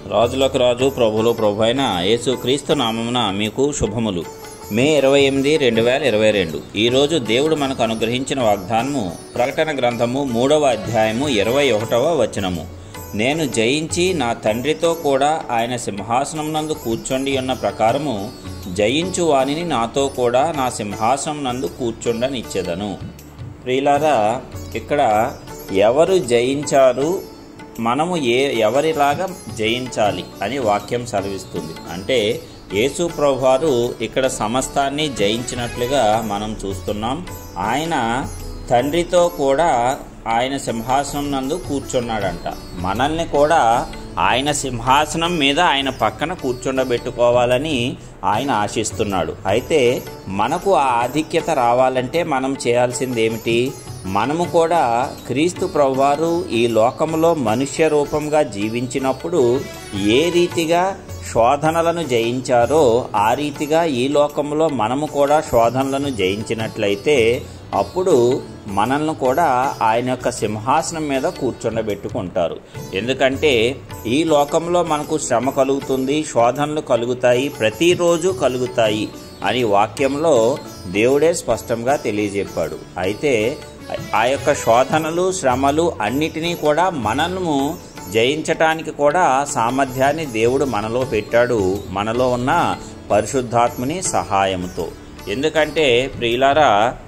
రాజులకు రాజు ప్రభులు ప్రభు అయిన యేసు క్రీస్తు నామమున మీకు శుభములు మే ఇరవై ఎనిమిది రెండు వేల ఇరవై రెండు ఈరోజు దేవుడు మనకు అనుగ్రహించిన వాగ్దానము ప్రకటన గ్రంథము మూడవ అధ్యాయము ఇరవై ఒకటవ వచనము నేను జయించి నా తండ్రితో కూడా ఆయన సింహాసనం నందు కూర్చొండి ఉన్న ప్రకారము జయించు వానిని నాతో కూడా నా సింహాసనం నందు కూర్చుండనిచ్చెదను ప్రియులారా ఇక్కడ ఎవరు జయించారు మనము ఏ ఎవరిలాగా జయించాలి అని వాక్యం సెలవిస్తుంది అంటే యేసు ప్రభువారు ఇక్కడ సమస్తాన్ని జయించినట్లుగా మనం చూస్తున్నాం ఆయన తండ్రితో కూడా ఆయన సింహాసనం నందు కూర్చున్నాడంట మనల్ని కూడా ఆయన సింహాసనం మీద ఆయన పక్కన కూర్చుండబెట్టుకోవాలని ఆయన ఆశిస్తున్నాడు అయితే మనకు ఆ ఆధిక్యత రావాలంటే మనం చేయాల్సింది ఏమిటి మనము కూడా క్రీస్తు ప్రభువారు ఈ లోకంలో మనుష్య రూపంగా జీవించినప్పుడు ఏ రీతిగా శోధనలను జయించారో ఆ రీతిగా ఈ లోకంలో మనము కూడా శోధనలను జయించినట్లయితే అప్పుడు మనల్ని కూడా ఆయన యొక్క సింహాసనం మీద కూర్చుండబెట్టుకుంటారు ఎందుకంటే ఈ లోకంలో మనకు శ్రమ కలుగుతుంది శోధనలు కలుగుతాయి ప్రతిరోజు కలుగుతాయి అని వాక్యంలో దేవుడే స్పష్టంగా తెలియజెప్పాడు అయితే ఆ యొక్క శోధనలు శ్రమలు అన్నిటినీ కూడా మనము జయించటానికి కూడా సామర్థ్యాన్ని దేవుడు మనలో పెట్టాడు మనలో ఉన్న పరిశుద్ధాత్మని సహాయంతో ఎందుకంటే ప్రియులారా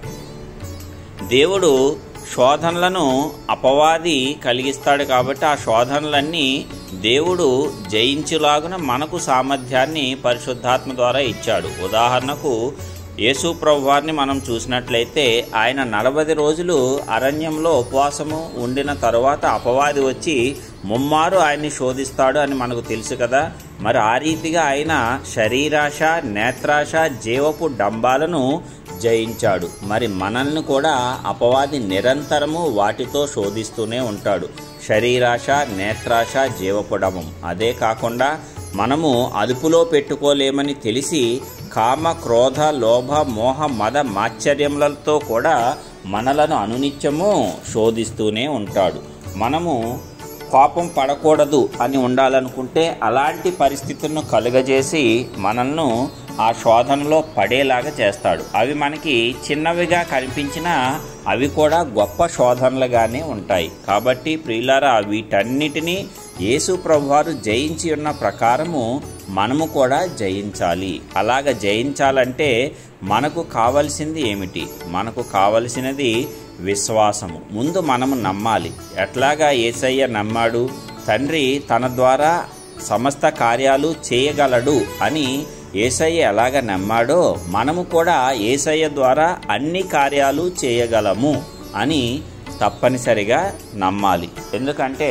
దేవుడు శోధనలను అపవాది కలిగిస్తాడు కాబట్టి ఆ శోధనలన్నీ దేవుడు జయించులాగున మనకు సామర్థ్యాన్ని పరిశుద్ధాత్మ ద్వారా ఇచ్చాడు ఉదాహరణకు యేసు ప్రభువారిని మనం చూసినట్లయితే ఆయన నలభై రోజులు అరణ్యంలో ఉపవాసము ఉండిన తరువాత అపవాది వచ్చి ముమ్మారు ఆయన్ని శోధిస్తాడు అని మనకు తెలుసు కదా మరి ఆ రీతిగా ఆయన శరీరాశ నేత్రాశ జీవపు డంబాలను జయించాడు మరి మనల్ని కూడా అపవాది నిరంతరము వాటితో శోధిస్తూనే ఉంటాడు శరీరాశ నేత్రాశ జీవపుడమం అదే కాకుండా మనము అదుపులో పెట్టుకోలేమని తెలిసి కామ క్రోధ లోభ మోహ మద మాశ్చర్యములతో కూడా మనలను అనునిత్యము శోధిస్తూనే ఉంటాడు మనము కోపం పడకూడదు అని ఉండాలనుకుంటే అలాంటి పరిస్థితులను కలుగజేసి మనల్ని ఆ శోధనలో పడేలాగా చేస్తాడు అవి మనకి చిన్నవిగా కనిపించినా అవి కూడా గొప్ప శోధనలుగానే ఉంటాయి కాబట్టి ప్రియులారా వీటన్నిటినీ యేసు ప్రభువారు జయించి ఉన్న ప్రకారము మనము కూడా జయించాలి అలాగ జయించాలంటే మనకు కావలసింది ఏమిటి మనకు కావలసినది విశ్వాసము ముందు మనము నమ్మాలి ఎట్లాగా ఏసయ్య నమ్మాడు తండ్రి తన ద్వారా సమస్త కార్యాలు చేయగలడు అని ఏసయ్య ఎలాగ నమ్మాడో మనము కూడా ఏసయ్య ద్వారా అన్ని కార్యాలు చేయగలము అని తప్పనిసరిగా నమ్మాలి ఎందుకంటే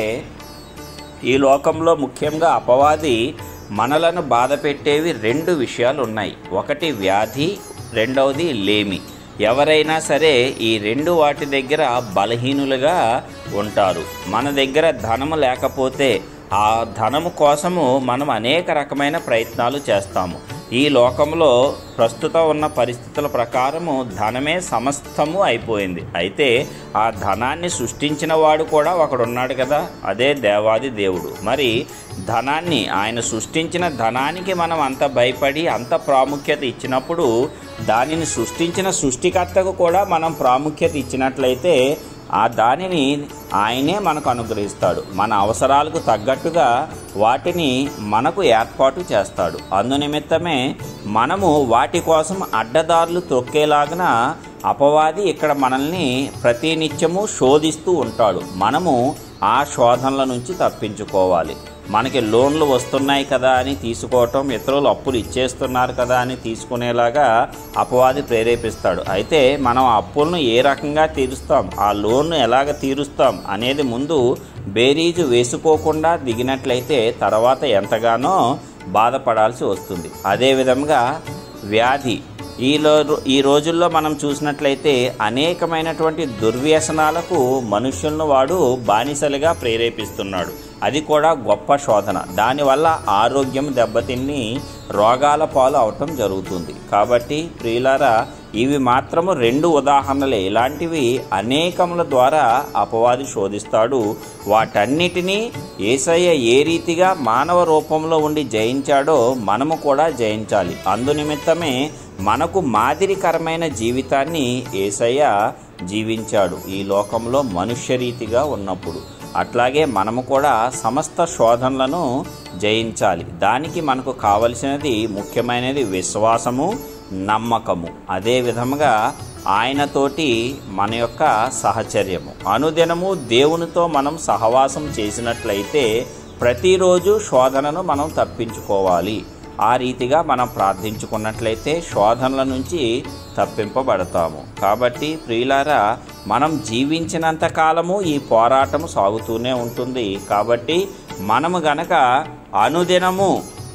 ఈ లోకంలో ముఖ్యంగా అపవాది మనలను బాధ పెట్టేవి రెండు విషయాలు ఉన్నాయి ఒకటి వ్యాధి రెండవది లేమి ఎవరైనా సరే ఈ రెండు వాటి దగ్గర బలహీనులుగా ఉంటారు మన దగ్గర ధనము లేకపోతే ఆ ధనము కోసము మనం అనేక రకమైన ప్రయత్నాలు చేస్తాము ఈ లోకంలో ప్రస్తుతం ఉన్న పరిస్థితుల ప్రకారము ధనమే సమస్తము అయిపోయింది అయితే ఆ ధనాన్ని సృష్టించిన వాడు కూడా ఒకడున్నాడు కదా అదే దేవాది దేవుడు మరి ధనాన్ని ఆయన సృష్టించిన ధనానికి మనం అంత భయపడి అంత ప్రాముఖ్యత ఇచ్చినప్పుడు దానిని సృష్టించిన సృష్టికర్తకు కూడా మనం ప్రాముఖ్యత ఇచ్చినట్లయితే ఆ దానిని ఆయనే మనకు అనుగ్రహిస్తాడు మన అవసరాలకు తగ్గట్టుగా వాటిని మనకు ఏర్పాటు చేస్తాడు అందునిమిత్తమే మనము వాటి కోసం అడ్డదారులు తొక్కేలాగిన అపవాది ఇక్కడ మనల్ని ప్రతినిత్యము శోధిస్తూ ఉంటాడు మనము ఆ శోధనల నుంచి తప్పించుకోవాలి మనకి లోన్లు వస్తున్నాయి కదా అని తీసుకోవటం ఇతరులు అప్పులు ఇచ్చేస్తున్నారు కదా అని తీసుకునేలాగా అపవాది ప్రేరేపిస్తాడు అయితే మనం ఆ అప్పులను ఏ రకంగా తీరుస్తాం ఆ లోన్ను ఎలాగ తీరుస్తాం అనేది ముందు బేరీజు వేసుకోకుండా దిగినట్లయితే తర్వాత ఎంతగానో బాధపడాల్సి వస్తుంది అదేవిధంగా వ్యాధి ఈలో ఈ రోజుల్లో మనం చూసినట్లయితే అనేకమైనటువంటి దుర్వ్యసనాలకు మనుషులను వాడు బానిసలుగా ప్రేరేపిస్తున్నాడు అది కూడా గొప్ప శోధన దానివల్ల ఆరోగ్యం దెబ్బతిని రోగాల పాలు అవటం జరుగుతుంది కాబట్టి ప్రియులారా ఇవి మాత్రము రెండు ఉదాహరణలే ఇలాంటివి అనేకముల ద్వారా అపవాది శోధిస్తాడు వాటన్నిటినీ ఏసయ్య ఏ రీతిగా మానవ రూపంలో ఉండి జయించాడో మనము కూడా జయించాలి అందునిమిత్తమే మనకు మాదిరికరమైన జీవితాన్ని ఏసయ్య జీవించాడు ఈ లోకంలో మనుష్యరీతిగా ఉన్నప్పుడు అట్లాగే మనము కూడా సమస్త శోధనలను జయించాలి దానికి మనకు కావలసినది ముఖ్యమైనది విశ్వాసము నమ్మకము అదే విధముగా ఆయనతోటి మన యొక్క సహచర్యము అనుదినము దేవునితో మనం సహవాసం చేసినట్లయితే ప్రతిరోజు శోధనను మనం తప్పించుకోవాలి ఆ రీతిగా మనం ప్రార్థించుకున్నట్లయితే శోధనల నుంచి తప్పింపబడతాము కాబట్టి ప్రియులారా మనం జీవించినంత కాలము ఈ పోరాటం సాగుతూనే ఉంటుంది కాబట్టి మనము గనక అనుదినము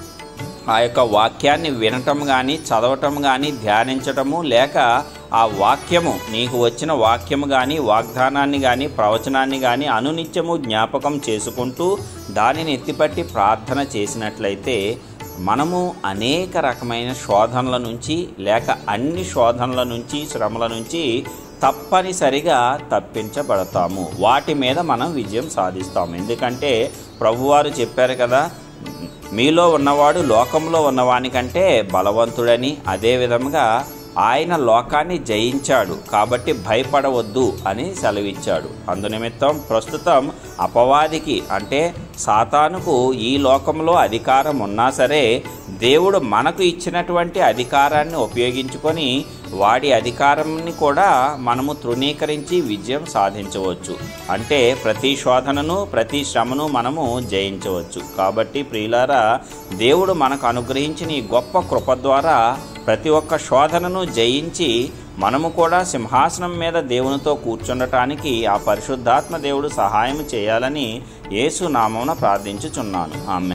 ఆ యొక్క వాక్యాన్ని వినటం కానీ చదవటం కానీ ధ్యానించటము లేక ఆ వాక్యము నీకు వచ్చిన వాక్యము కానీ వాగ్దానాన్ని కానీ ప్రవచనాన్ని కానీ అనునిత్యము జ్ఞాపకం చేసుకుంటూ దానిని ఎత్తిపట్టి ప్రార్థన చేసినట్లయితే మనము అనేక రకమైన శోధనల నుంచి లేక అన్ని శోధనల నుంచి శ్రమల నుంచి తప్పనిసరిగా తప్పించబడతాము వాటి మీద మనం విజయం సాధిస్తాము ఎందుకంటే ప్రభువారు చెప్పారు కదా మీలో ఉన్నవాడు లోకంలో ఉన్నవానికంటే బలవంతుడని అదే విధముగా ఆయన లోకాన్ని జయించాడు కాబట్టి భయపడవద్దు అని సెలవిచ్చాడు అందునిమిత్తం ప్రస్తుతం అపవాదికి అంటే సాతానుకు ఈ లోకంలో అధికారం ఉన్నా సరే దేవుడు మనకు ఇచ్చినటువంటి అధికారాన్ని ఉపయోగించుకొని వాడి అధికారాన్ని కూడా మనము తృణీకరించి విజయం సాధించవచ్చు అంటే ప్రతి శోధనను ప్రతి శ్రమను మనము జయించవచ్చు కాబట్టి ప్రియులారా దేవుడు మనకు అనుగ్రహించిన ఈ గొప్ప కృప ద్వారా ప్రతి ఒక్క శోధనను జయించి మనము కూడా సింహాసనం మీద దేవునితో కూర్చుండటానికి ఆ పరిశుద్ధాత్మ దేవుడు సహాయం చేయాలని యేసు నామమున ప్రార్థించుచున్నాను ఆమె